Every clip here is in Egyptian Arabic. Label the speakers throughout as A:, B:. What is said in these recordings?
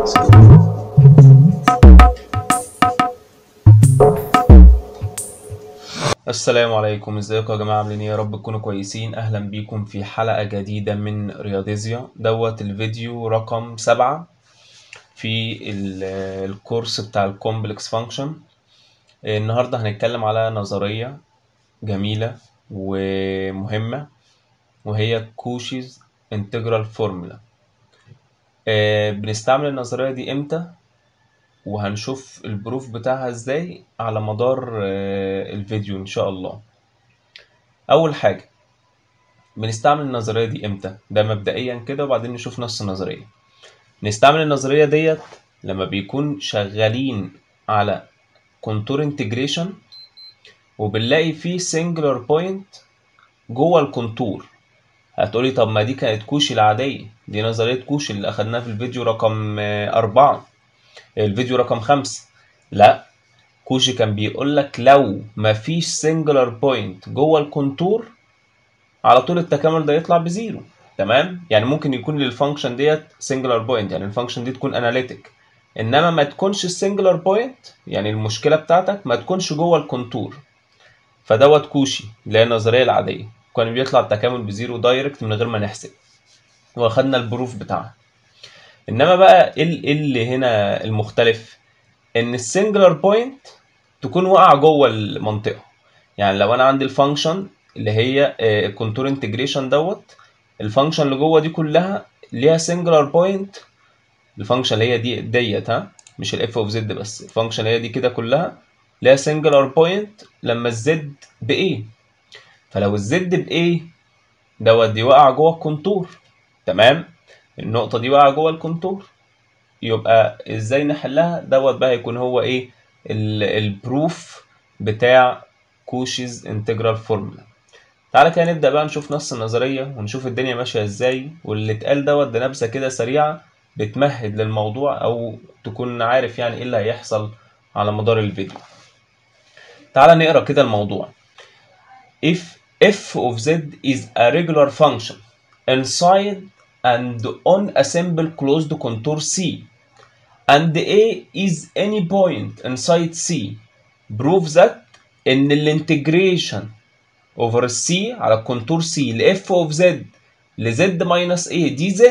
A: السلام عليكم ازيكم يا جماعه عاملين ايه يا رب تكونوا كويسين اهلا بيكم في حلقه جديده من رياضيزيا دوت الفيديو رقم سبعة في ال- الكورس بتاع الكومبلكس فانكشن النهارده هنتكلم على نظريه جميله ومهمه وهي كوشيز انتجرال فورمولا بنستعمل النظريه دي امتى وهنشوف البروف بتاعها ازاي على مدار آه، الفيديو ان شاء الله اول حاجه بنستعمل النظريه دي امتى ده مبدئيا كده وبعدين نشوف نص النظريه نستعمل النظريه ديت لما بيكون شغالين على كونتور انتجريشن وبنلاقي فيه سنجلر بوينت جوه الكونتور هتقولي طب ما دي كانت كوشي العاديه دي نظريه كوشي اللي اخدناها في الفيديو رقم آه، أربعة الفيديو رقم خمسة لا كوشي كان بيقول لك لو مفيش سنجلر بوينت جوه الكونتور على طول التكامل ده يطلع بزيرو تمام يعني ممكن يكون للفانكشن ديت سنجلر بوينت يعني الفانكشن دي تكون اناليتيك انما ما تكونش السنجلر بوينت يعني المشكله بتاعتك ما تكونش جوه الكونتور فدوت كوشي اللي هي النظريه العاديه كان بيطلع التكامل بزيرو دايركت من غير ما نحسب واخدنا البروف بتاعها انما بقى ايه ال- إيه اللي هنا المختلف ان السنجلر بوينت تكون واقعه جوه المنطقه يعني لو انا عندي الفانكشن اللي هي الكونتور انتجريشن دوت الفانكشن اللي جوه دي كلها ليها سنجلر بوينت الفانكشن اللي هي دي ديت ها مش الاف اوف زد بس الفانكشن اللي هي دي كده كلها ليها سنجلر بوينت لما الزد بايه فلو الزد بايه دوت دي واقعه جوه الكونتور تمام النقطه دي واقعه جوه الكونتور يبقى ازاي نحلها دوت بقى هيكون هو ايه ال- البروف بتاع كوشيز انتجرال فورمولا تعالى كده نبدأ بقى نشوف نص النظرية ونشوف الدنيا ماشية ازاي واللي اتقال دوت ده نبذة كده سريعة بتمهد للموضوع او تكون عارف يعني ايه اللي هيحصل على مدار الفيديو تعالى نقرا كده الموضوع if f of z is a regular function inside and on a simple closed contour c and a is any point inside c prove that ان الانتجريشن over c على الكونتور c ل f of z ل z minus a دي z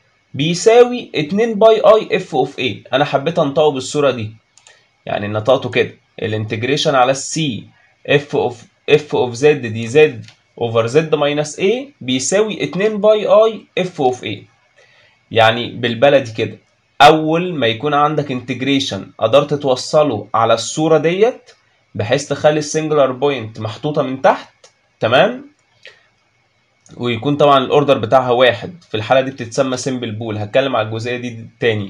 A: بيساوي 2 باي i f of a انا حبيت انطقه بالصوره دي يعني نطقته كده الانتجريشن على السي اف اوف اف اوف زد دي زد اوفر زد ماينس اي بيساوي 2 باي اي اف اوف اي يعني بالبلدي كده اول ما يكون عندك انتجريشن قدرت توصله على الصوره ديت بحيث تخلي السنجلر بوينت محطوطه من تحت تمام ويكون طبعا الاوردر بتاعها واحد في الحاله دي بتتسمى سمبل بول هتكلم على الجزئيه دي تاني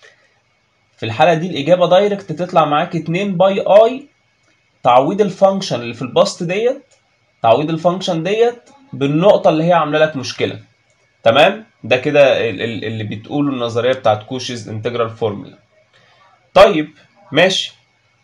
A: في الحاله دي الاجابه دايركت تطلع معاك 2 باي اي تعويض الفانكشن اللي في الباست ديت تعويض الفانكشن ديت بالنقطه اللي هي عامله لك مشكله تمام ده كده ال- ال- اللي بتقوله النظريه بتاعت كوشيز انتجرال فورمولا طيب ماشي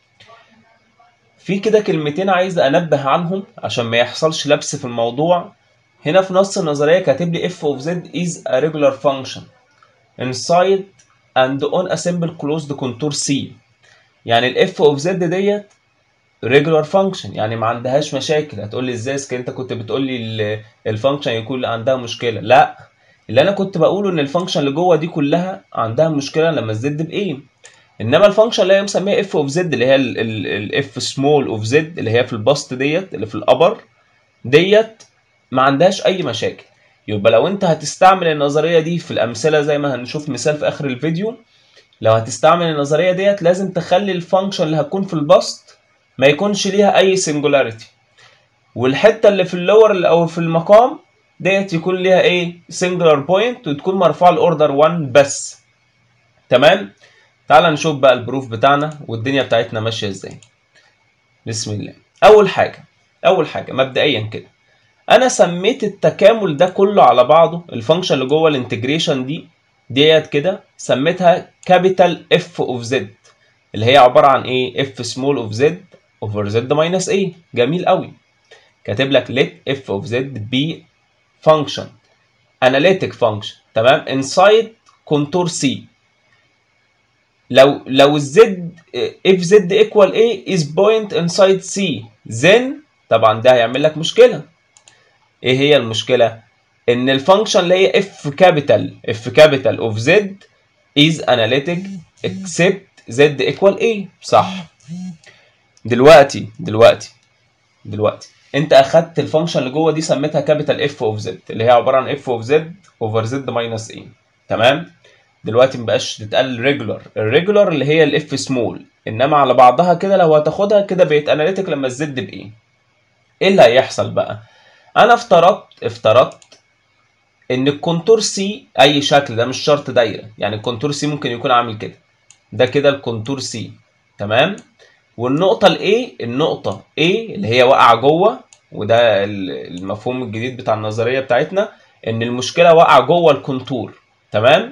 A: في كده كلمتين عايز انبه عنهم عشان ما يحصلش لبس في الموضوع هنا في نص النظريه كاتب لي f of z is a regular function inside and on a simple closed contour c يعني ال f of z ديت regular function يعني ما عندهاش مشاكل هتقول لي ازاي اسكن انت كنت بتقول لي الفانكشن يكون عندها مشكله لا اللي انا كنت بقوله ان الفانكشن اللي جوه دي كلها عندها مشكله لما الزد بايه انما الفانكشن اللي هي مسميها اف اوف زد اللي هي الاف سمول اوف زد اللي هي في البسط ديت اللي في الابر ديت ما عندهاش اي مشاكل يبقى لو انت هتستعمل النظريه دي في الامثله زي ما هنشوف مثال في اخر الفيديو لو هتستعمل النظريه ديت لازم تخلي الفانكشن اللي هتكون في البسط ما يكونش ليها اي سنجولاريتي والحته اللي في اللور او في المقام ديت يكون ليها ايه سنجلر بوينت وتكون مرفوعه الاوردر 1 بس تمام تعال نشوف بقى البروف بتاعنا والدنيا بتاعتنا ماشيه ازاي بسم الله اول حاجه اول حاجه مبدئيا كده انا سميت التكامل ده كله على بعضه الفانكشن اللي جوه الانتجريشن دي ديت كده سميتها كابيتال اف اوف زد اللي هي عباره عن ايه اف سمول اوف زد اوفر زد ماينس ايه جميل قوي كاتب لك let f of z be function analytic function تمام inside contour c لو لو الزد if z equal a is point inside c then طبعا ده هيعمل لك مشكله ايه هي المشكله ان الفانكشن اللي هي f capital f capital of z is analytic except z equal a صح دلوقتي دلوقتي دلوقتي انت اخدت الفانكشن اللي جوه دي سميتها كابيتال اف اوف زد اللي هي عباره عن اف اوف زد اوفر زد ماينس اي تمام دلوقتي مبقاش تتقال ريجولار الريجولار اللي هي الاف سمول انما على بعضها كده لو هتاخدها كده بقت اناليتيك لما الزد بايه ايه اللي هيحصل بقى انا افترضت افترضت ان الكونتور سي اي شكل ده مش شرط دايره يعني الكونتور سي ممكن يكون عامل كده ده كده الكونتور سي تمام والنقطة الاي النقطة A اللي هي واقعة جوه وده المفهوم الجديد بتاع النظرية بتاعتنا ان المشكلة واقعة جوه الكونتور تمام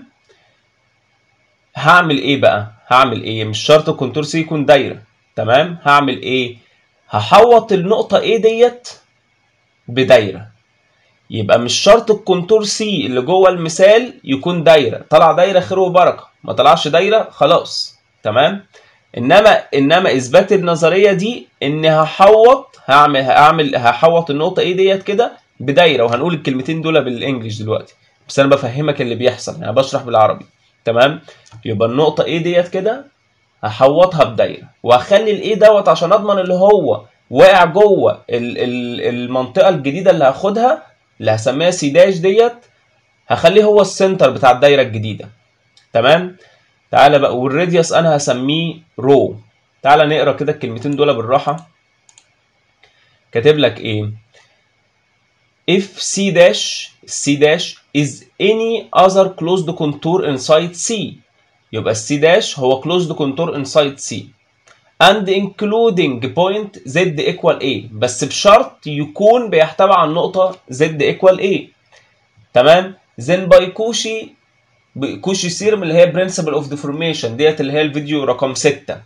A: هعمل ايه بقى هعمل ايه مش شرط الكونتور سي يكون دايرة تمام هعمل ايه هحوط النقطة A ديت بدايرة يبقى مش شرط الكونتور سي اللي جوه المثال يكون دايرة طلع دايرة خير وبركة ما طلعش دايرة خلاص تمام انما انما اثبات النظريه دي ان هحوط هعمل هعمل هحوط النقطه ايه ديت كده بدايره وهنقول الكلمتين دول بالانجلش دلوقتي بس انا بفهمك اللي بيحصل يعني بشرح بالعربي تمام يبقى النقطه ايه ديت كده هحوطها بدايره وهخلي الايه دوت عشان اضمن اللي هو واقع جوه ال- ال- المنطقه الجديده اللي هاخدها اللي هسميها سي داش ديت هخليه هو السنتر بتاع الدايره الجديده تمام تعالى بقى والراديوس انا هسميه رو تعالى نقرا كده الكلمتين دول بالراحه كاتب لك ايه if c dash c dash is any other closed contour inside c يبقى c dash هو closed contour inside c and including point z equal a بس بشرط يكون بيحتوي على النقطة z equal a تمام then by كوشي كوشي سيرم اللي هي برنسبل اوف ديفورميشن ديت اللي هي الفيديو رقم 6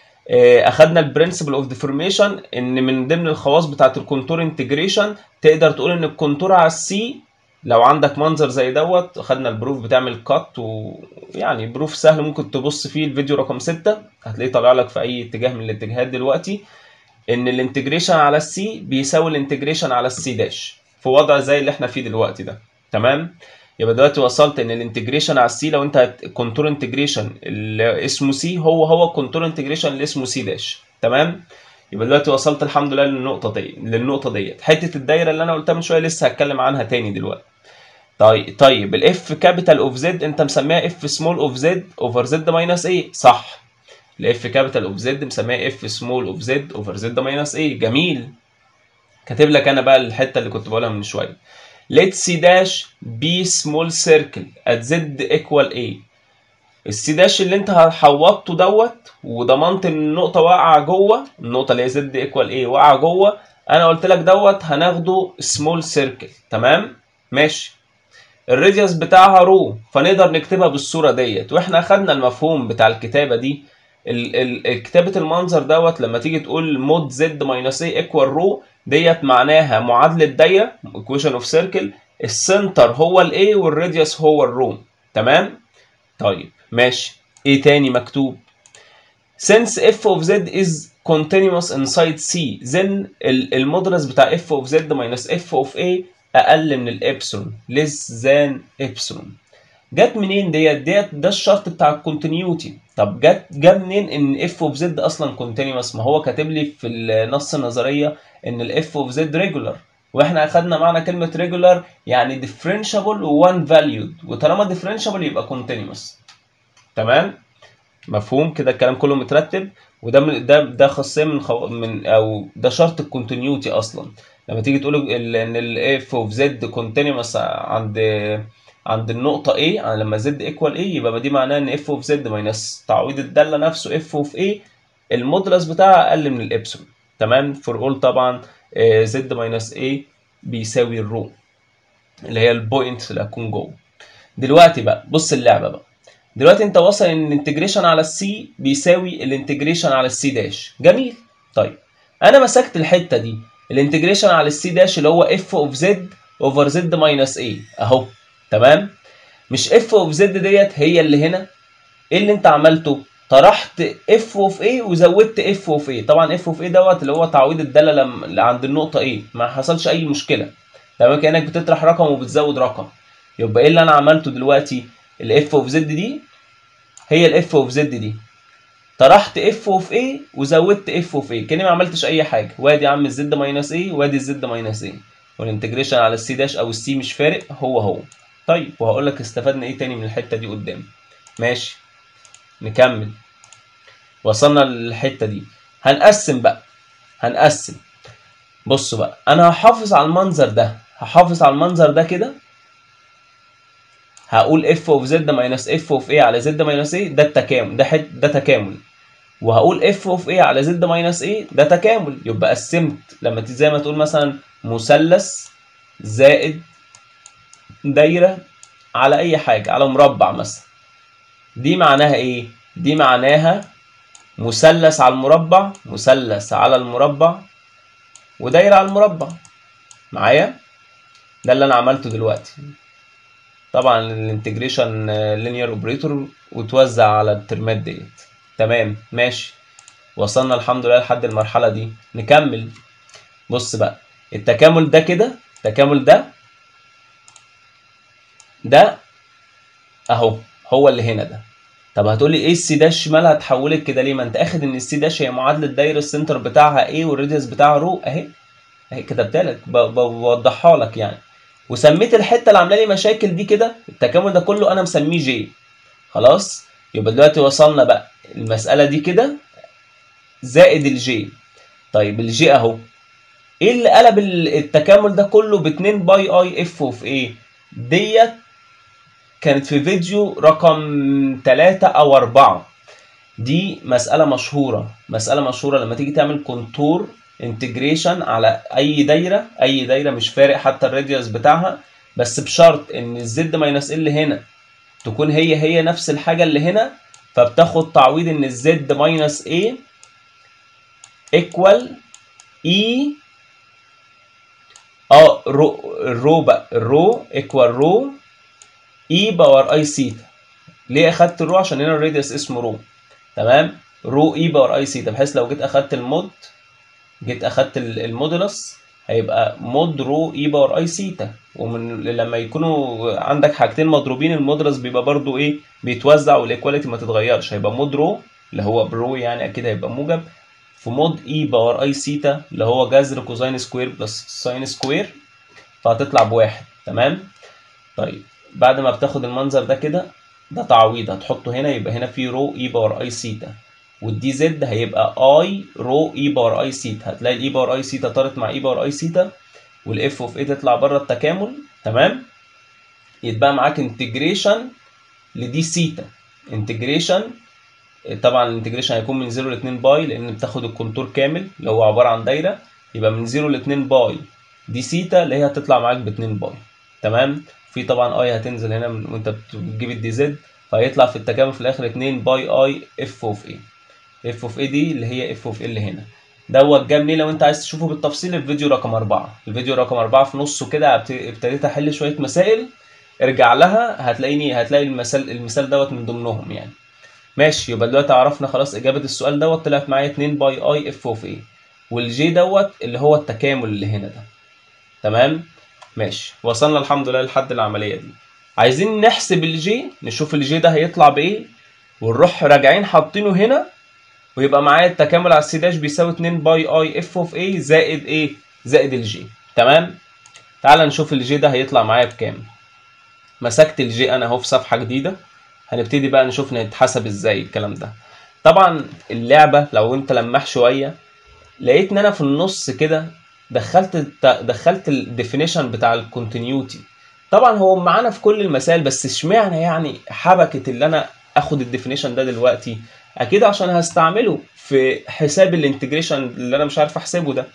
A: اخدنا البرنسبل اوف ديفورميشن ان من ضمن الخواص بتاعه الكونتور انتجريشن تقدر تقول ان الكونتور على السي لو عندك منظر زي دوت خدنا البروف بتعمل كات ويعني بروف سهل ممكن تبص فيه الفيديو رقم 6 هتلاقيه طالع لك في اي اتجاه من الاتجاهات دلوقتي ان الانتجريشن على السي بيساوي الانتجريشن على السي داش في وضع زي اللي احنا فيه دلوقتي ده تمام يبقى دلوقتي وصلت ان الانتجريشن على السي لو انت كونتور انتجريشن اللي اسمه سي هو هو كونتور انتجريشن اللي اسمه سي داش تمام يبقى دلوقتي وصلت الحمد لله للنقطه دي للنقطه ديت حته الدايره اللي انا قلتها من شويه لسه هتكلم عنها تاني دلوقتي طيب طيب الاف كابيتال اوف زد انت مسميها اف سمول اوف زد اوفر زد ماينس ايه صح الاف كابيتال اوف زد مسميها اف سمول اوف زد اوفر زد ماينس ايه جميل كاتب لك انا بقى الحته اللي كنت بقولها من شويه let c dash be small circle at z equal a السي داش اللي انت حوطته دوت وضمنت ان النقطة واقعة جوه النقطة اللي هي زد ايكوال ايه واقعة جوه انا قلت لك دوت هناخده سمول سيركل تمام ماشي الراديوس بتاعها رو فنقدر نكتبها بالصورة ديت واحنا اخدنا المفهوم بتاع الكتابة دي ال ال كتابة المنظر دوت لما تيجي تقول مود زد ماينس ايه ايكوال رو ديت معناها معادلة دايرة equation اوف سيركل السنتر هو الاي والراديوس هو الرو تمام طيب ماشي ايه تاني مكتوب since f of z is continuous inside c then المودرس بتاع f of z minus f of a اقل من الابسلون less than epsilon جت منين ديت ديت ده الشرط بتاع الكونتينيوتي طب جت جه منين ان اف اوف زد اصلا كونتينوس ما هو كاتب لي في النص النظريه ان الاف اوف زد ريجولار واحنا اخدنا معنى كلمه ريجولار يعني ديفرنشابل وان فاليود وطالما ديفرنشابل يبقى كونتينوس تمام مفهوم كده الكلام كله مترتب وده من ده ده خاصيه من خو... من او ده شرط الكونتينيوتي اصلا لما تيجي تقول ان الاف اوف زد كونتينوس عند عند النقطة A لما زد ايكوال A يبقى دي معناها ان اف اوف زد ماينس تعويض الدالة نفسه اف اوف A المودلس بتاعها اقل من الابسلون تمام فور اول طبعا زد ماينس A بيساوي الرو اللي هي البوينت اللي هتكون جوه دلوقتي بقى بص اللعبة بقى دلوقتي انت واصل ان الانتجريشن على السي بيساوي الانتجريشن على السي داش جميل طيب انا مسكت الحتة دي الانتجريشن على السي داش اللي هو اف اوف زد اوفر زد ماينس A اهو تمام مش اف اوف زد ديت هي اللي هنا ايه اللي انت عملته طرحت اف اوف ايه وزودت اف اوف ايه طبعا اف اوف ايه دوت اللي هو تعويض الداله لما عند النقطه ايه ما حصلش اي مشكله تمام كانك بتطرح رقم وبتزود رقم يبقى ايه اللي انا عملته دلوقتي الاف اوف زد دي هي الاف اوف زد دي طرحت اف اوف ايه وزودت اف اوف ايه كاني ما عملتش اي حاجه وادي يا عم الزد ماينس ايه وادي الزد ماينس ايه والانتجريشن على السي داش او السي مش فارق هو هو طيب وهقول لك استفدنا ايه تاني من الحته دي قدام ماشي نكمل وصلنا للحته دي هنقسم بقى هنقسم بصوا بقى انا هحافظ على المنظر ده هحافظ على المنظر ده كده هقول اف اوف زد ماينس اف اوف ايه على زد ماينس ايه ده التكامل ده حت ده تكامل وهقول اف اوف ايه على زد ماينس ايه ده تكامل يبقى قسمت لما تيجي زي ما تقول مثلا مثلث زائد دايره على اي حاجه على مربع مثلا دي معناها ايه دي معناها مثلث على المربع مثلث على المربع ودايره على المربع معايا ده اللي انا عملته دلوقتي طبعا الانتجريشن لينير اوبريتور وتوزع على الترمات ديت تمام ماشي وصلنا الحمد لله لحد المرحله دي نكمل بص بقى التكامل ده كده التكامل ده ده اهو هو اللي هنا ده طب هتقولي ايه السي داش مالها اتحولت كده ليه ما انت اخد ان السي داش هي معادله دايره السنتر بتاعها ايه والراديوس بتاعها رو اهي اهي كتبتها لك بوضحها لك يعني وسميت الحته اللي عامله لي مشاكل دي كده التكامل ده كله انا مسميه جي خلاص يبقى دلوقتي وصلنا بقى المساله دي كده زائد الجي طيب الجي اهو ايه اللي قلب التكامل ده كله ب 2 باي اي اف اوف ايه ديت كانت في فيديو رقم 3 او 4 دي مسألة مشهورة مسألة مشهورة لما تيجي تعمل كونتور انتجريشن على اي دايرة اي دايرة مش فارق حتى الراديوس بتاعها بس بشرط ان الزد ماينس ال هنا تكون هي هي نفس الحاجة اللي هنا فبتاخد تعويض ان الزد ماينس ايه ايكوال اي اه رو الرو بقى الرو ايكوال رو اي باور اي سيتا ليه اخدت الرو عشان هنا الراديوس اسمه رو تمام رو اي باور اي سيتا بحيث لو جيت اخدت المود جيت اخدت المودولس هيبقى مود رو اي باور اي سيتا ومن لما يكونوا عندك حاجتين مضروبين المودولس بيبقى برضو ايه بيتوزع والايكواليتي ما تتغيرش هيبقى مود رو اللي هو برو يعني اكيد هيبقى موجب في مود اي باور اي سيتا اللي هو جذر كوزين سكوير بلس ساين سكوير فهتطلع بواحد تمام طيب بعد ما بتاخد المنظر ده كده ده تعويض هتحطه هنا يبقى هنا في رو اي باور اي سيتا والدي زد هيبقى اي رو اي باور اي سيتا هتلاقي الاي باور اي سيتا طارت مع اي باور اي سيتا والاف اوف اي تطلع بره التكامل تمام يتبقى معاك انتجريشن لدي سيتا انتجريشن طبعا الانتجريشن هيكون من 0 ل 2 باي لان بتاخد الكونتور كامل اللي هو عباره عن دايره يبقى من 0 ل 2 باي دي سيتا اللي هي هتطلع معاك ب 2 باي تمام في طبعا اي هتنزل هنا من وانت بتجيب الدي زد فهيطلع في التكامل في الاخر 2 باي اي اف اوف اي اف اوف اي دي اللي هي اف اوف اي اللي هنا دوت جاب ليه لو انت عايز تشوفه بالتفصيل الفيديو رقم 4 الفيديو رقم 4 في نصه كده ابتديت احل شويه مسائل ارجع لها هتلاقيني هتلاقي المثال المثال دوت من ضمنهم يعني ماشي يبقى دلوقتي عرفنا خلاص اجابه السؤال دوت طلعت معايا 2 باي اي اف اوف اي والجي دوت اللي هو التكامل اللي هنا ده تمام ماشي وصلنا الحمد لله لحد العمليه دي عايزين نحسب الجي نشوف الجي ده هيطلع بايه ونروح راجعين حاطينه هنا ويبقى معايا التكامل على السي داش بيساوي 2 باي اي اف اوف اي زائد ايه زائد الجي تمام تعال نشوف الجي ده هيطلع معايا بكام مسكت الجي انا اهو في صفحه جديده هنبتدي بقى نشوف نتحسب ازاي الكلام ده طبعا اللعبه لو انت لمح شويه لقيت ان انا في النص كده دخلت الت... دخلت الديفينيشن بتاع الكونتينيوتي طبعا هو معانا في كل المسائل بس اشمعنى يعني حبكت اللي انا اخد الديفينيشن ده دلوقتي اكيد عشان هستعمله في حساب الانتجريشن اللي انا مش عارف احسبه ده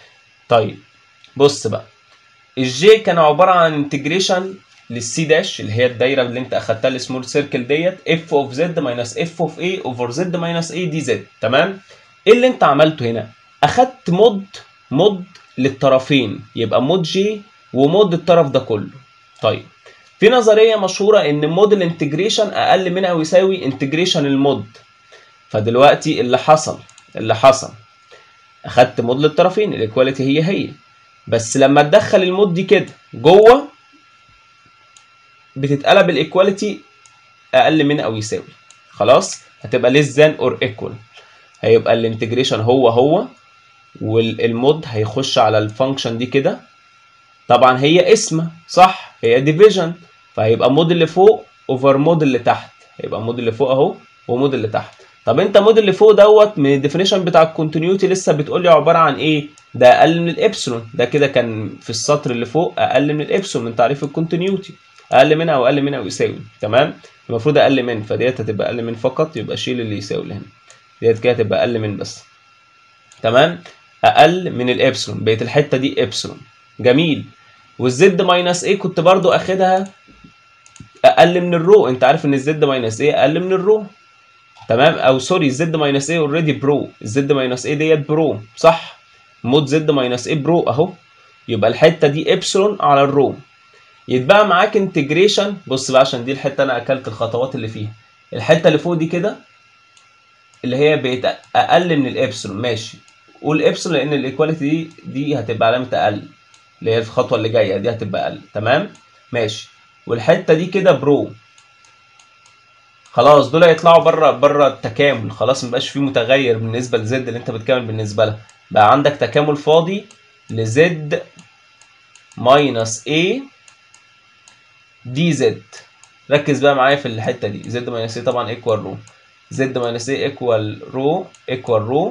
A: طيب بص بقى الجي كان عباره عن انتجريشن للسي داش اللي هي الدايره اللي انت اخدتها السمول سيركل ديت اف اوف زد ماينس اف اوف اي اوفر زد ماينس اي دي زد تمام ايه اللي انت عملته هنا اخدت مود مود للطرفين يبقى مود جي ومود الطرف ده كله طيب في نظريه مشهوره ان مود الانتجريشن اقل من او يساوي انتجريشن المود فدلوقتي اللي حصل اللي حصل اخدت مود للطرفين الايكواليتي هي هي بس لما تدخل المود دي كده جوه بتتقلب الايكواليتي اقل من او يساوي خلاص هتبقى less than or equal هيبقى الانتجريشن هو هو والمود هيخش على الفانكشن دي كده طبعا هي اسمه صح هي ديفيجن فهيبقى مود اللي فوق اوفر مود اللي تحت هيبقى مود اللي فوق اهو ومود اللي تحت طب انت مود اللي فوق دوت من الديفينيشن بتاع الكونتينيوتي لسه بتقول لي عباره عن ايه ده اقل من الابسلون ده كده كان في السطر اللي فوق اقل من الابسلون من تعريف الكونتينيوتي اقل منها او اقل منها ويساوي تمام المفروض اقل من فديت هتبقى اقل من فقط يبقى شيل اللي يساوي اللي هنا ديت كده هتبقى اقل من بس تمام اقل من الابسلون بقت الحته دي ابسلون جميل والزد ماينس ايه كنت برضو اخدها اقل من الرو انت عارف ان الزد ماينس ايه اقل من الرو تمام او سوري الزد ماينس ايه اوريدي برو الزد ماينس ايه ديت برو صح مود زد ماينس ايه برو اهو يبقى الحته دي ابسلون على الرو يتبقى معاك انتجريشن بص بقى عشان دي الحته انا اكلت الخطوات اللي فيها الحته اللي فوق دي كده اللي هي بقت اقل من الابسلون ماشي قول ابسلون لان الايكواليتي دي دي هتبقى علامه اقل اللي هي الخطوه اللي جايه دي هتبقى اقل تمام ماشي والحته دي كده برو خلاص دول هيطلعوا بره بره التكامل خلاص مبقاش فيه متغير بالنسبه لزد اللي انت بتكامل بالنسبه لها بقى عندك تكامل فاضي لزد ماينس a دي زد ركز بقى معايا في الحته دي زد ماينس a طبعا ايكوال رو زد ماينس a ايكوال رو ايكوال رو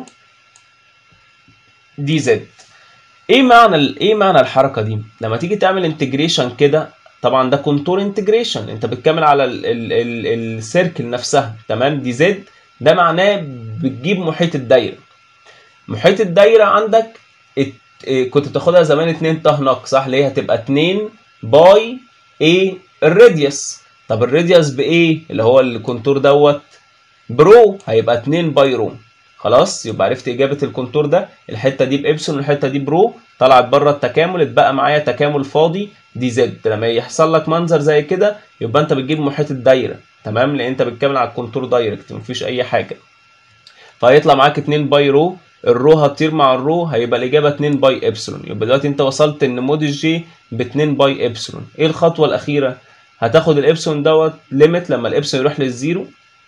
A: دي زد ايه معنى ال- ايه معنى الحركه دي لما تيجي تعمل انتجريشن كده طبعا ده كونتور انتجريشن انت بتكمل على ال ال ال السيركل نفسها تمام دي زد ده معناه بتجيب محيط الدايره محيط الدايره عندك ات- إيه، كنت بتاخدها زمان 2 ط نق صح اللي هي هتبقى 2 باي ايه الراديوس طب الراديوس بايه اللي هو الكونتور دوت برو هيبقى 2 باي رو خلاص يبقى عرفت اجابه الكونتور ده الحته دي بابسلون والحته دي برو طلعت بره التكامل اتبقى معايا تكامل فاضي دي زد لما يحصل لك منظر زي كده يبقى انت بتجيب محيط الدايره تمام لان انت بتكمل على الكونتور دايركت مفيش اي حاجه فهيطلع معاك 2 باي رو الرو هتطير مع الرو هيبقى الاجابه 2 باي ابسلون يبقى دلوقتي انت وصلت ان مود الجي ب 2 باي ابسلون ايه الخطوه الاخيره هتاخد الابسلون دوت ليميت لما الابسلون يروح للزيرو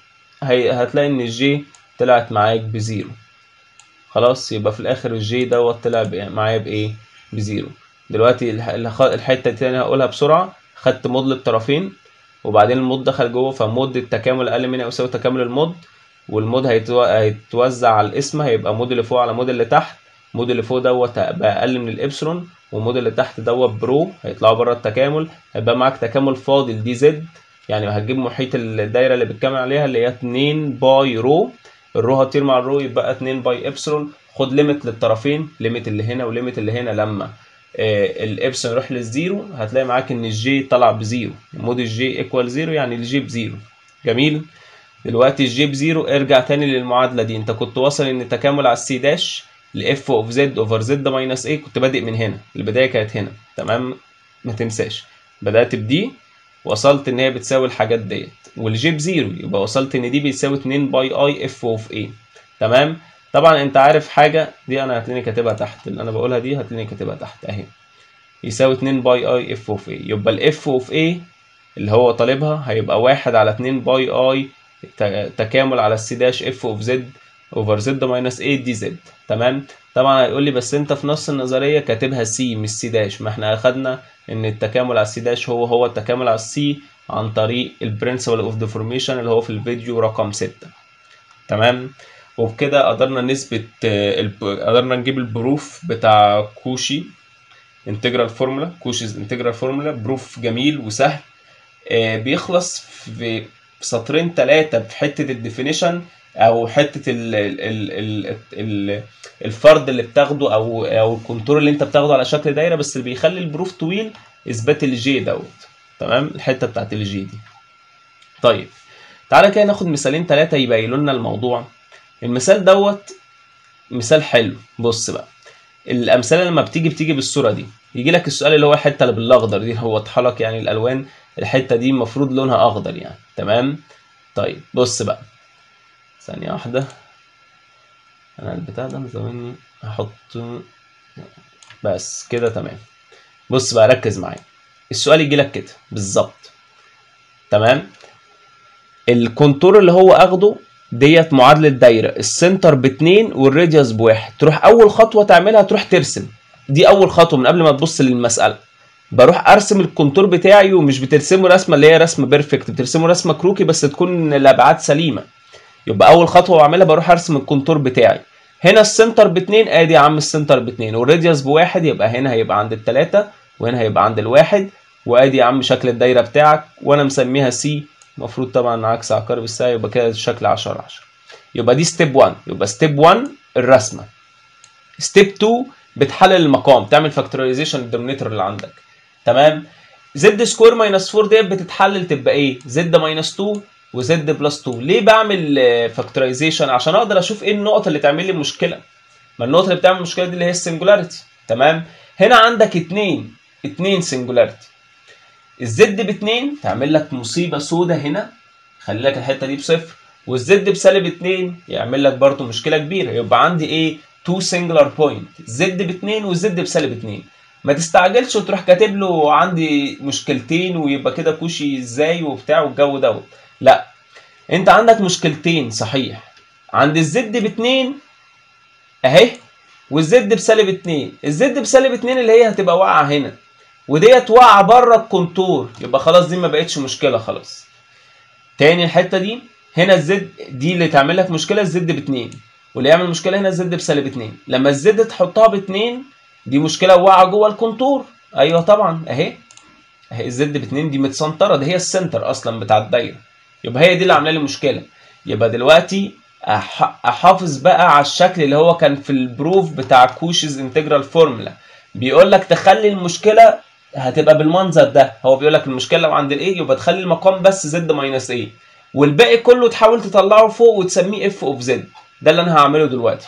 A: هي هتلاقي ان الجي طلعت معاك بزيرو خلاص يبقى في الاخر الجي دوت طلع بإيه؟ معايا بايه بزيرو دلوقتي الح- الخ- الحته التانية هقولها بسرعه خدت مود للطرفين وبعدين المود دخل جوه فمود التكامل اقل من او يساوي تكامل المود والمود هيتو... هيتوزع على الاسم هيبقى مود اللي فوق على مود اللي تحت مود اللي فوق دوت هيبقى اقل من الابسلون ومود اللي تحت دوت برو هيطلعوا بره التكامل هيبقى معاك تكامل فاضي لدي زد يعني هتجيب محيط الدايره اللي بتكمل عليها اللي هي 2 باي رو الرو هتطير مع الرو يبقى 2 باي ابسلون خد ليميت للطرفين ليميت اللي هنا وليميت اللي هنا لما آه الابسلون يروح للزيرو هتلاقي معاك ان الجي طلع بزيرو مود الجي ايكوال زيرو يعني الجي بزيرو جميل دلوقتي الجي بزيرو ارجع تاني للمعادله دي انت كنت واصل ان تكامل على السي داش لاف اوف زد اوفر زد ماينس ايه كنت بادئ من هنا البدايه كانت هنا تمام ما تنساش بدات بدي وصلت ان هي بتساوي الحاجات ديت والجي بزيرو يبقى وصلت ان دي بيساوي 2 باي اي اف اوف ايه تمام طبعا انت عارف حاجه دي انا هتلاقيني كاتبها تحت اللي انا بقولها دي هتلاقيني كاتبها تحت اهي يساوي 2 باي اي اف اوف ايه يبقى الاف اوف ايه اللي هو طالبها هيبقى واحد على 2 باي اي ت- تكامل على السي داش اف اوف زد اوفر زد ماينس 8 دي زد تمام طبعا هيقول لي بس انت في نص النظريه كاتبها سي مش سي داش ما احنا اخدنا ان التكامل على السي داش هو هو التكامل على السي عن طريق البرنسبل اوف ديفورميشن اللي هو في الفيديو رقم 6 تمام وبكده قدرنا نثبت آه، الب- قدرنا نجيب البروف بتاع كوشي انتجرال فورمولا كوشيز انتجرال فورمولا بروف جميل وسهل آه، بيخلص في سطرين ثلاثة في حتة الديفينيشن أو حتة ال ال ال ال ال الفرد اللي بتاخده أو أو الكونتور اللي أنت بتاخده على شكل دايرة بس اللي بيخلي البروف طويل إثبات الجي دوت تمام الحتة بتاعت الجي دي طيب تعالى كده ناخد مثالين ثلاثة يبينوا لنا الموضوع المثال دوت مثال حلو بص بقى الامثله لما بتيجي بتيجي بالصوره دي يجي لك السؤال اللي هو الحته اللي بالاخضر دي هو واضحه لك يعني الالوان الحته دي المفروض لونها اخضر يعني تمام طيب بص بقى ثانية واحدة انا البتاع ده مزودني هحط بس كده تمام بص بقى ركز معايا السؤال يجي لك كده بالظبط تمام الكونتور اللي هو اخده ديت معادله دايره السنتر باتنين والراديوس بواحد تروح اول خطوه تعملها تروح ترسم دي اول خطوه من قبل ما تبص للمساله بروح ارسم الكونتور بتاعي ومش بترسمه رسمه اللي هي رسمه بيرفكت بترسمه رسمه كروكي بس تكون الابعاد سليمه يبقى اول خطوه بعملها بروح ارسم الكونتور بتاعي هنا السنتر باتنين ادي يا عم السنتر باتنين والراديوس بواحد يبقى هنا هيبقى عند التلاته وهنا هيبقى عند الواحد وادي يا عم شكل الدايره بتاعك وانا مسميها سي المفروض طبعا عكس عقارب الساعه يبقى كده الشكل 10 10 يبقى دي ستيب 1 يبقى ستيب 1 الرسمه ستيب 2 بتحلل المقام تعمل فاكتورايزيشن الدومينيتور اللي عندك تمام زد سكوير ماينس 4 ديت بتتحلل تبقى ايه زد ماينس 2 وزد بلس 2 ليه بعمل فاكتورايزيشن عشان اقدر اشوف ايه النقط اللي تعمل لي مشكله ما النقطه اللي بتعمل مشكله دي اللي هي السنجولاريتي تمام هنا عندك اتنين اتنين سنجولاريتي الزد باتنين تعمل لك مصيبه سودة هنا خلي لك الحته دي بصفر والزد بسالب اتنين يعمل لك برضه مشكله كبيره يبقى عندي ايه تو سنجلر بوينت زد باتنين والزد بسالب اتنين ما تستعجلش وتروح كاتب له عندي مشكلتين ويبقى كده كوشي ازاي وبتاع والجو دوت لا انت عندك مشكلتين صحيح عند الزد باتنين اهي والزد بسالب اتنين الزد بسالب اتنين اللي هي هتبقى واقعه هنا وديت واقعه بره الكونتور يبقى خلاص دي ما بقتش مشكله خلاص تاني الحته دي هنا الزد دي اللي تعمل لك مشكله الزد باتنين واللي يعمل مشكله هنا الزد بسالب اتنين لما الزد تحطها باتنين دي مشكله واقعه جوه الكونتور ايوه طبعا اهي اهي الزد باتنين دي متسنطره دي هي السنتر اصلا بتاع الدايره يبقى هي دي اللي عامله لي مشكله يبقى دلوقتي أح- احافظ بقى على الشكل اللي هو كان في البروف بتاع كوشز انتجرال فورمولا بيقول لك تخلي المشكله هتبقى بالمنظر ده هو بيقول لك المشكله لو عند الايه يبقى تخلي المقام بس زد ماينس ايه والباقي كله تحاول تطلعه فوق وتسميه اف اوف زد ده اللي انا هعمله دلوقتي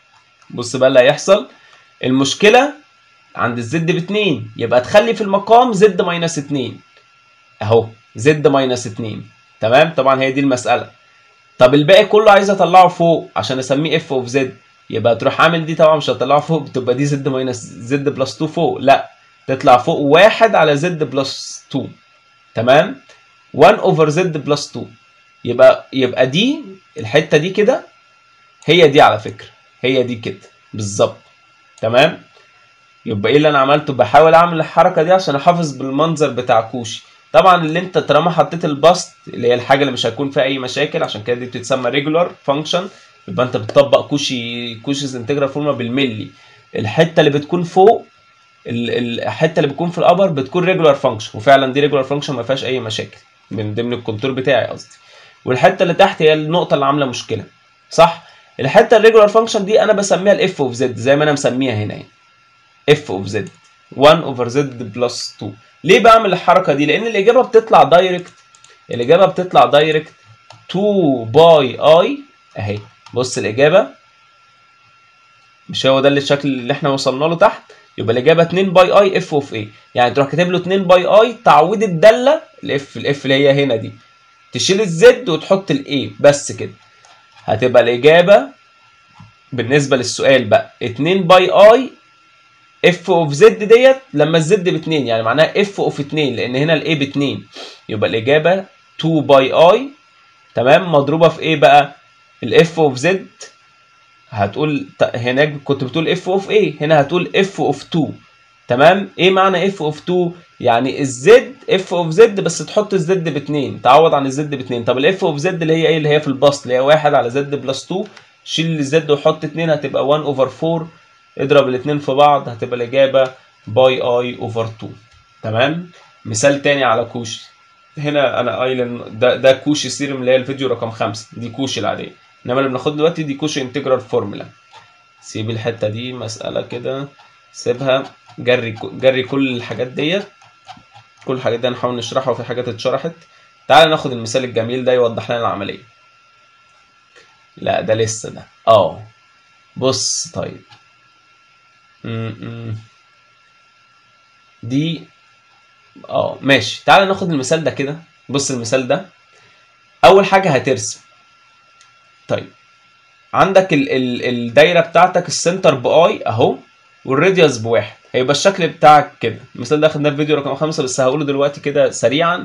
A: بص بقى اللي هيحصل المشكله عند الزد باتنين يبقى تخلي في المقام زد ماينس اتنين اهو زد ماينس اتنين تمام طبعا هي دي المساله طب الباقي كله عايز اطلعه فوق عشان اسميه اف اوف زد يبقى تروح عامل دي طبعا مش هتطلعه فوق بتبقى دي زد ماينس زد بلس 2 فوق لا تطلع فوق واحد على زد بلس 2 تمام 1 اوفر زد بلس 2 يبقى يبقى دي الحته دي كده هي دي على فكره هي دي كده بالظبط تمام يبقى ايه اللي انا عملته بحاول اعمل الحركه دي عشان احافظ بالمنظر بتاع كوشي طبعا اللي انت طالما حطيت البسط اللي هي الحاجه اللي مش هيكون فيها اي مشاكل عشان كده دي بتتسمى ريجولار فانكشن يبقى انت بتطبق كوشي كوشيز انتجرال فورمولا بالملي الحته اللي بتكون فوق ال- الحته اللي بتكون في الابر بتكون ريجولار فانكشن وفعلا دي ريجولار فانكشن ما فيهاش اي مشاكل من ضمن الكونتور بتاعي قصدي والحته اللي تحت هي النقطه اللي عامله مشكله صح الحته الريجولار فانكشن دي انا بسميها الاف اوف زد زي ما انا مسميها هنا اف اوف زد 1 اوفر زد بلس 2 ليه بعمل الحركه دي لان الاجابه بتطلع دايركت الاجابه بتطلع دايركت 2 باي اي اهي بص الاجابه مش هو ده اللي الشكل اللي احنا وصلنا له تحت يبقى الاجابه 2 باي اي اف اوف ايه يعني تروح كاتب له 2 باي اي تعويض الداله الاف الاف اللي هي هنا دي تشيل الزد وتحط الاي بس كده هتبقى الاجابه بالنسبه للسؤال بقى 2 باي اي اف اوف زد ديت لما الزد ب 2 يعني معناها اف اوف 2 لان هنا الاي ب 2 يبقى الاجابه 2 باي اي تمام مضروبه في ايه بقى الاف اوف زد هتقول ت- هناك كنت بتقول اف اوف ايه هنا هتقول اف اوف 2 تمام ايه معنى اف اوف 2 يعني الزد اف اوف زد بس تحط الزد ب 2 تعوض عن الزد ب 2 طب الاف اوف زد اللي هي ايه اللي هي في البسط اللي هي 1 على زد بلس 2 شيل الزد وحط 2 هتبقى 1 اوفر 4 اضرب الاثنين في بعض هتبقى الاجابه باي اي اوفر 2 تمام مثال تاني على كوش هنا انا قايل إن ده ده كوش سيرم اللي هي الفيديو رقم 5 دي كوش العاديه انما اللي بناخده دلوقتي دي كوش انتجرال فورمولا سيب الحته دي مساله كده سيبها جري جري كل الحاجات ديت كل الحاجات دي هنحاول نشرحها وفي حاجات اتشرحت تعال ناخد المثال الجميل ده يوضح لنا العمليه لا ده لسه ده اه بص طيب م-م. دي اه ماشي تعال ناخد المثال ده كده بص المثال ده اول حاجه هترسم طيب عندك ال ال الدايره بتاعتك السنتر باي اهو والراديوس بواحد هيبقى الشكل بتاعك كده المثال ده خدناه في فيديو رقم خمسة بس هقوله دلوقتي كده سريعا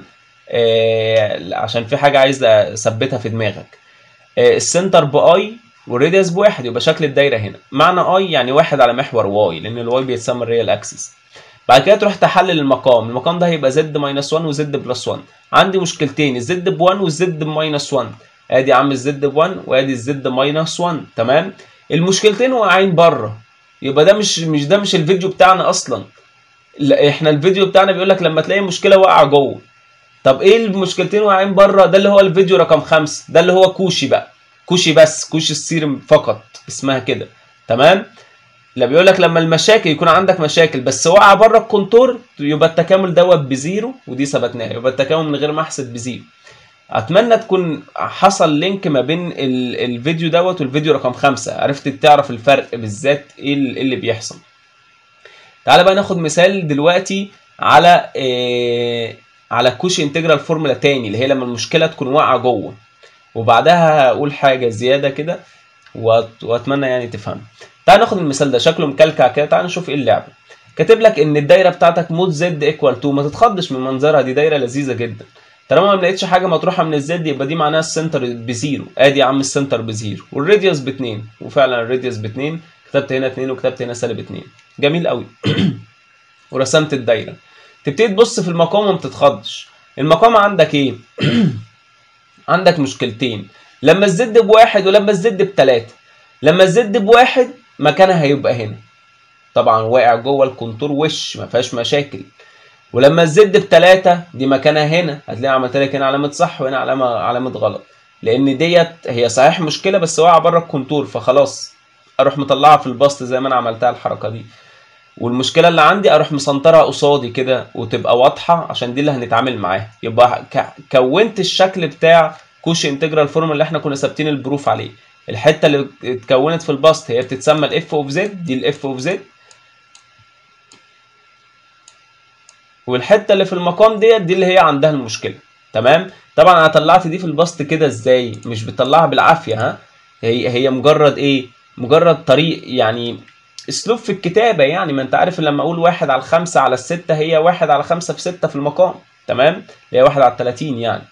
A: آه عشان في حاجه عايز اثبتها في دماغك آه السنتر باي والراديوس بواحد يبقى شكل الدايره هنا معنى اي يعني واحد على محور واي لان الواي بيتسمى الريال اكسس بعد كده تروح تحلل المقام المقام ده هيبقى زد ماينس 1 وزد بلس 1 عندي مشكلتين الزد ب 1 والزد بماينس 1 ادي يا عم الزد ب 1 وادي الزد ماينس 1 تمام المشكلتين واقعين بره يبقى ده مش مش ده مش الفيديو بتاعنا اصلا لا احنا الفيديو بتاعنا بيقول لك لما تلاقي مشكله واقعه جوه طب ايه المشكلتين واقعين بره ده اللي هو الفيديو رقم خمسة ده اللي هو كوشي بقى كوشي بس كوشي السيرم فقط اسمها كده تمام لا بيقول لك لما المشاكل يكون عندك مشاكل بس واقعه بره الكونتور يبقى التكامل دوت بزيرو ودي ثبتناها يبقى التكامل من غير ما احسب بزيرو اتمنى تكون حصل لينك ما بين ال- الفيديو دوت والفيديو رقم خمسة عرفت تعرف الفرق بالذات ايه ال- إيه اللي بيحصل تعالى بقى ناخد مثال دلوقتي على إيه على كوشي انتجرال فورمولا تاني اللي هي لما المشكله تكون واقعه جوه وبعدها هقول حاجه زياده كده وأت- واتمنى يعني تفهم تعال ناخد المثال ده شكله مكلكع كده تعال نشوف ايه اللعبه كاتب لك ان الدايره بتاعتك مود زد ايكوال 2 ما تتخضش من منظرها دي دايره لذيذه جدا طالما ما لقيتش حاجه مطروحه من الزد يبقى دي معناها السنتر بزيرو ادي يا عم السنتر بزيرو والراديوس باتنين وفعلا الراديوس باتنين كتبت هنا اتنين وكتبت هنا سالب اتنين جميل قوي ورسمت الدايره تبتدي تبص في المقام وما تتخضش المقام عندك ايه عندك مشكلتين لما الزد بواحد ولما الزد بتلاتة لما الزد بواحد مكانها هيبقى هنا طبعا واقع جوه الكونتور وش ما فيهاش مشاكل ولما الزد بتلاتة دي مكانها هنا هتلاقي عملت لك هنا علامة صح وهنا علامة علامة غلط لأن ديت هي صحيح مشكلة بس واقعة بره الكونتور فخلاص أروح مطلعها في البسط زي ما أنا عملتها الحركة دي والمشكله اللي عندي اروح مسنطرها قصادي كده وتبقى واضحه عشان دي اللي هنتعامل معاها يبقى ك- كونت الشكل بتاع كوش انتجرال فورم اللي احنا كنا ثابتين البروف عليه الحته اللي اتكونت في البسط هي بتتسمى الاف اوف زد دي الاف اوف زد والحته اللي في المقام ديت دي اللي هي عندها المشكله تمام طبعا انا طلعت دي في البسط كده ازاي مش بتطلعها بالعافيه ها هي هي مجرد ايه مجرد طريق يعني اسلوب في الكتابه يعني ما انت عارف لما اقول واحد على الخمسة على الستة هي واحد على خمسة في ستة في المقام تمام اللي هي واحد على التلاتين يعني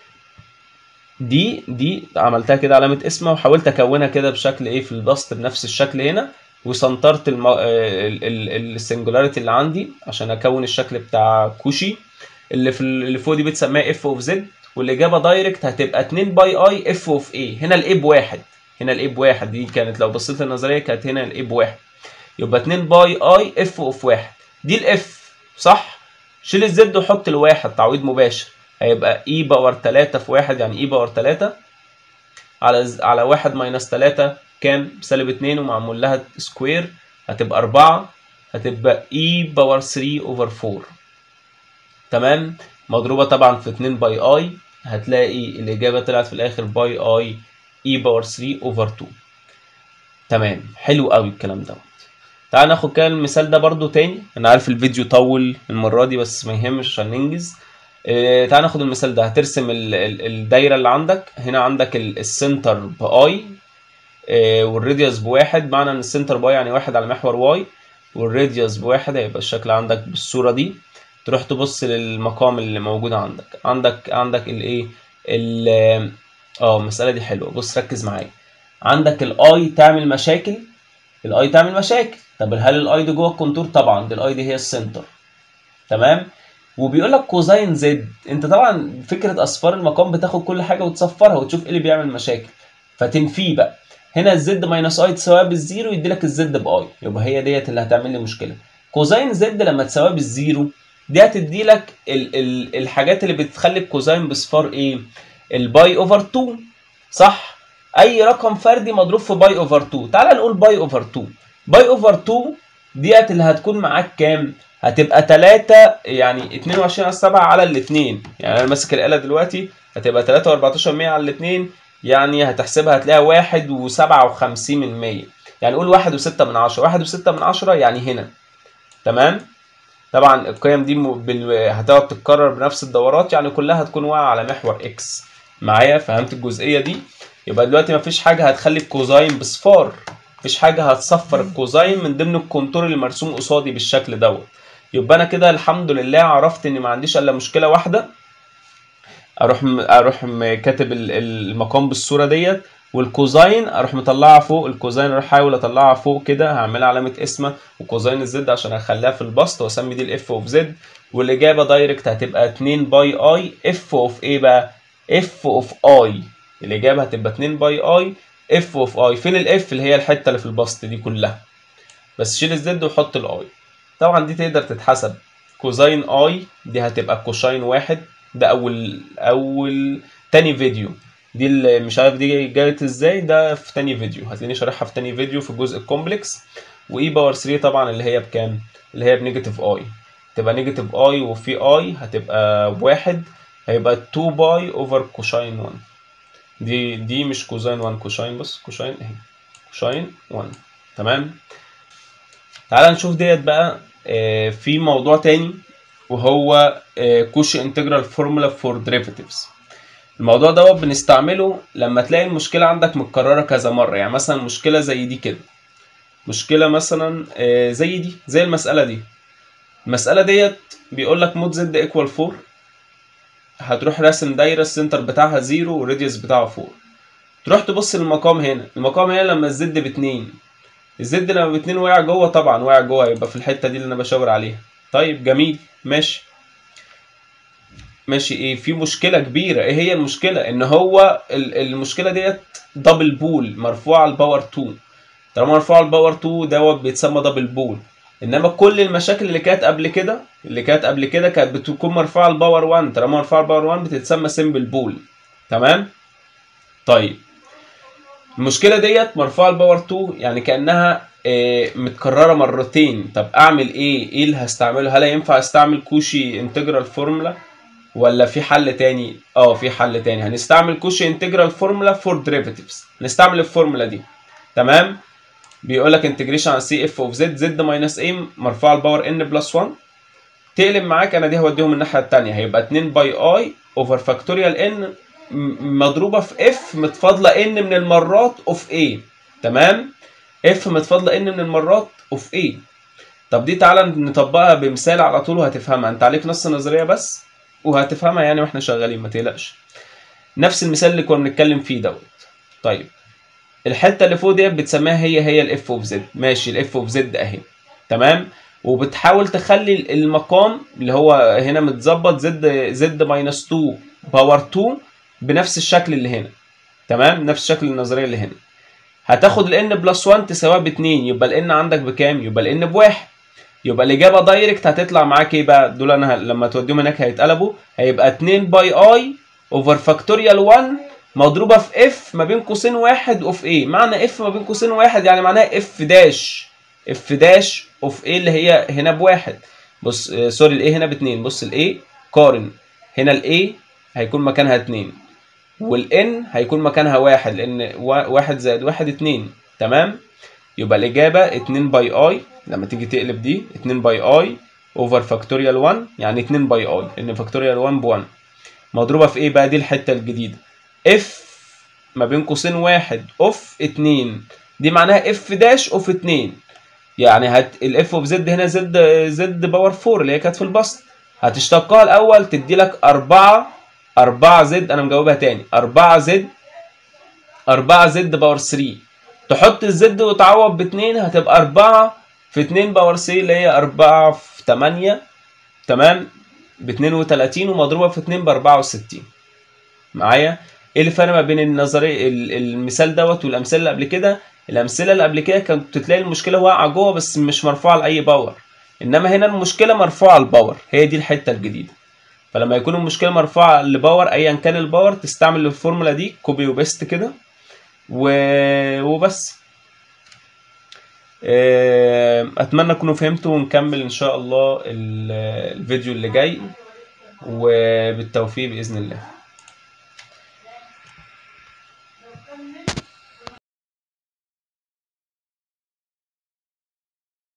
A: دي دي عملتها كده علامة اسمها وحاولت اكونها كده بشكل ايه في البسط بنفس الشكل هنا وسنترت الم... السنجولاريتي اللي عندي عشان اكون الشكل بتاع كوشي اللي في ال- اللي فوق دي بتسميها اف اوف زد والاجابه دايركت هتبقى 2 باي اي اف اوف ايه هنا الاي بواحد هنا الاي بواحد دي كانت لو بصيت للنظريه كانت هنا الاي بواحد يبقى 2 باي اي اف اوف واحد دي الاف صح شيل الزد وحط الواحد تعويض مباشر هيبقى اي باور 3 في واحد يعني اي باور 3 على ز- على واحد ماينس 3 كام سالب 2 ومعمول لها سكوير هتبقى 4 هتبقى اي باور 3 اوفر 4 تمام مضروبه طبعا في 2 باي اي هتلاقي الاجابه طلعت في الاخر باي اي اي باور 3 اوفر 2 تمام حلو قوي الكلام دوت تعال ناخد كده المثال ده برضو تاني انا عارف الفيديو طول المره دي بس ما يهمش عشان ننجز آه، تعال ناخد المثال ده هترسم ال- ال- الدايره اللي عندك هنا عندك ال- السنتر باي آه، والراديوس بواحد معنى ان السنتر باي يعني واحد على محور واي والراديوس بواحد هيبقى الشكل عندك بالصوره دي تروح تبص للمقام اللي موجود عندك عندك عندك الايه ال- اه المساله دي حلوه بص ركز معايا عندك الاي تعمل مشاكل الاي تعمل مشاكل طب هل الاي دي جوه الكونتور طبعا دي الاي دي هي السنتر تمام وبيقول لك كوزاين زد انت طبعا فكره اصفار المقام بتاخد كل حاجه وتصفرها وتشوف ايه اللي بيعمل مشاكل فتنفيه بقى هنا الزد ماينس اي تساويها بالزيرو يدي لك الزد باي يبقى هي ديت اللي هتعمل لي مشكله كوزاين زد لما تساويها بالزيرو دي هتدي لك ال ال الحاجات اللي بتخلي الكوزاين بصفار ايه الباي اوفر 2 صح اي رقم فردي مضروب في باي اوفر 2 تعال نقول باي اوفر 2 باي اوفر 2 ديت اللي هتكون معاك كام هتبقى 3 يعني 22 على 7 على الاثنين يعني انا ماسك الاله دلوقتي هتبقى 3 و14 100 على الاثنين يعني هتحسبها هتلاقيها 1 و57 من 100 يعني قول 1 و6 من 10 1 و6 من 10 يعني هنا تمام طبعا القيم دي م- بال... هتقعد تتكرر بنفس الدورات يعني كلها هتكون واقعه على محور اكس معايا فهمت الجزئيه دي يبقى دلوقتي مفيش حاجه هتخلي الكوزاين بصفار مفيش حاجه هتصفر الكوزاين من ضمن الكونتور اللي مرسوم قصادي بالشكل دوت يبقى انا كده الحمد لله عرفت ان ما عنديش الا مشكله واحده اروح م... اروح م- كاتب ال- المقام بالصوره ديت والكوزاين اروح مطلعها فوق الكوزاين اروح احاول اطلعها فوق كده هعملها علامه اسمه وكوزاين الزد عشان اخليها في البسط واسمي دي الاف اوف زد والاجابه دايركت هتبقى 2 باي اي اف اوف ايه بقى اف اوف اي الاجابه هتبقى 2 باي اي اف اوف اي فين الاف اللي هي الحته اللي في البسط دي كلها بس شيل الزد وحط الاي طبعا دي تقدر تتحسب كوزاين اي دي هتبقى كوشاين واحد ده اول اول تاني فيديو دي اللي مش عارف دي جابت ازاي ده في تاني فيديو هتلاقيني شارحها في تاني فيديو في الجزء الكومبلكس واي باور 3 طبعا اللي هي بكام اللي هي بنيجاتيف اي تبقى نيجاتيف اي وفي اي هتبقى بواحد هيبقى 2 باي اوفر كوشاين 1 دي دي مش كوزاين 1 كوشاين بص كوشاين اهي كوشاين 1 تمام تعال نشوف ديت بقى آه، في موضوع تاني وهو كوشي انتجرال فورمولا فور ديريفاتيفز الموضوع دوت بنستعمله لما تلاقي المشكلة عندك متكررة كذا مرة يعني مثلا مشكلة زي دي كده مشكلة مثلا آه، زي دي زي المسألة دي المسألة ديت بيقول لك مود زد ايكوال 4 هتروح راسم دايرة السنتر بتاعها زيرو والراديوس بتاعها 4 تروح تبص للمقام هنا المقام هنا لما الزد باتنين الزد لما باتنين واقع جوه طبعا واقع جوه يبقى في الحتة دي اللي انا بشاور عليها طيب جميل ماشي ماشي ايه في مشكلة كبيرة ايه هي المشكلة ان هو ال- المشكلة ديت دبل بول مرفوعة على الباور 2 طالما مرفوعة على الباور 2 دوت بيتسمى دبل بول انما كل المشاكل اللي كانت قبل كده اللي كانت قبل كده كانت بتكون مرفوعة على الباور 1 طالما مرفوعة على الباور 1 بتتسمى سمبل بول تمام طيب المشكلة ديت مرفوعة الباور 2 يعني كأنها آه، متكررة مرتين طب أعمل إيه؟ إيه اللي هستعمله؟ هل ينفع أستعمل كوشي انتجرال فورمولا ولا في حل تاني؟ اه في حل تاني هنستعمل كوشي انتجرال فورمولا فور ديريفاتيفز نستعمل الفورمولا دي تمام؟ بيقول لك انتجريشن على سي اف اوف زد زد ماينس ايه مرفوعة الباور ان بلس 1 تقلب معاك انا دي هوديهم الناحية التانية هيبقى 2 باي اي اوفر فاكتوريال ان مضروبة في اف متفاضلة ان من المرات اوف ايه تمام اف متفاضلة ان من المرات اوف ايه طب دي تعالى نطبقها بمثال على طول وهتفهمها انت عليك نص نظرية بس وهتفهمها يعني واحنا شغالين ما تقلقش نفس المثال اللي كنا بنتكلم فيه دوت طيب الحته اللي فوق ديت بتسميها هي هي الاف اوف زد ماشي الاف اوف زد اهي تمام وبتحاول تخلي المقام اللي هو هنا متظبط زد زد ماينس 2 باور 2 بنفس الشكل اللي هنا تمام نفس شكل النظريه اللي هنا هتاخد الان بلس 1 تساويها ب 2 يبقى الان عندك بكام يبقى الان بواحد يبقى الاجابه دايركت هتطلع معاك ايه بقى دول انا ه- لما توديهم هناك هيتقلبوا هيبقى 2 باي اي اوفر فاكتوريال 1 مضروبه في اف ما بين قوسين واحد اوف ايه معنى اف ما بين قوسين واحد يعني معناها اف داش اف داش اوف ايه اللي هي هنا بواحد بص آه، سوري الايه هنا باتنين بص الايه قارن هنا الايه هيكون مكانها اتنين والان هيكون مكانها واحد لان وا- واحد زائد واحد اتنين تمام يبقى الاجابه 2 باي اي لما تيجي تقلب دي 2 باي اي اوفر فاكتوريال 1 يعني 2 باي اي لان فاكتوريال 1 ب 1 مضروبه في ايه بقى دي الحته الجديده اف ما بين قوسين واحد اوف اتنين دي معناها اف داش اوف اتنين يعني هت الاف اوف زد هنا زد زد باور 4 اللي هي كانت في البسط هتشتقها الاول تدي لك 4 4 زد انا مجاوبها تاني 4 زد 4 زد باور 3 تحط الزد وتعوض باتنين هتبقى 4 في 2 باور 3 اللي هي 4 في 8 تمام ب 32 ومضروبه في 2 ب 64 معايا ايه الفرق ما بين النظريه ال- المثال دوت والامثله اللي قبل كده الامثله اللي قبل كده كانت تلاقي المشكله واقعه جوه بس مش مرفوعه لاي باور انما هنا المشكله مرفوعه للباور هي دي الحته الجديده فلما يكون المشكله مرفوعه لباور ايا كان الباور تستعمل الفورمولا دي كوبي وبيست كده و... وبس آه، اتمنى تكونوا فهمتوا ونكمل ان شاء الله ال- الفيديو اللي جاي وبالتوفيق باذن الله